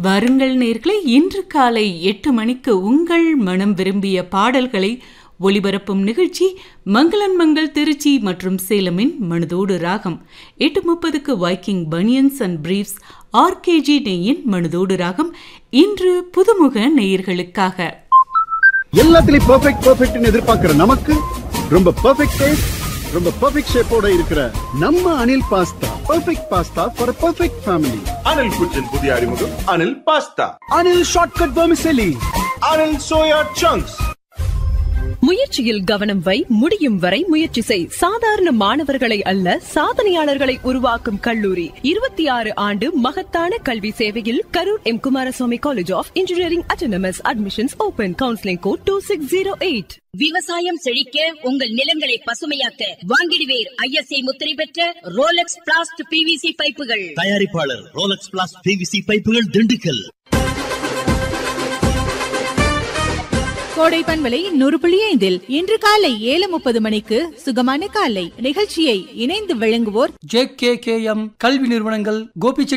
வாருங்கள் நேர்களே இன்று காலை எட்டு மணிக்கு உங்கள் மனம் விரும்பிய பாடல்களை ஒளிபரப்பும் நிகழ்ச்சி மங்களன் மங்கள் திருச்சி மற்றும் சேலமின் மனதோடு ராகம் எட்டு முப்பதுக்கு Viking banians and briefs RKG நெய்யின் மனதோடு ராகம் இன்று புதுமுக நேயர்களுக்காக எல்லாத்துலயும் பெர்ஃபெக்ட் பெர்ஃபெக்ட்னு எதிர்பார்க்கிற நமக்கு ரொம்ப பெர்ஃபெக்ட் டேஸ்ட் ரொம்ப பெர்ஃபெக்ட் ஷேப்போட இருக்கிற நம்ம Anil pasta perfect pasta for perfect family Anil kitchen புதிய அறிமுகம் Anil pasta Anil shortcut vermicelli Anil soya chunks முயற்சியில் கவனம் வை முடியும் வரை முயற்சி செய் சாதாரண மாணவர்களை அல்ல சாதனையாளர்களை உருவாக்கும் கல்லூரி இருபத்தி ஆறு ஆண்டு மகத்தான கல்வி சேவையில் Karur M Kumaraswamy college of engineering autonomous admissions open counselling code two six zero eight விவசாயம் செழிக்க உங்கள் நிலங்களை பசுமையாக்க வாங்கிடுவேர் ஐஎஸ்ஐ முத்திரை பெற்ற ரோலக்ஸ் பிளாஸ்ட் பிவிசி பைப்புகள் தயாரிப்பாளர் ரோலக்ஸ் பிளாஸ் பிவிசி பைப்புகள் திண்டுக்கல் கோடை பண்பலை நூறு புள்ளி ஐந்தில் இன்று காலை ஏழு முப்பது மணிக்கு சுகமான காலை நிகழ்ச்சியை இணைந்து வழங்குவோர் ஜே கே கே எம் கல்வி நிறுவனங்கள் கோபிச்செட்டி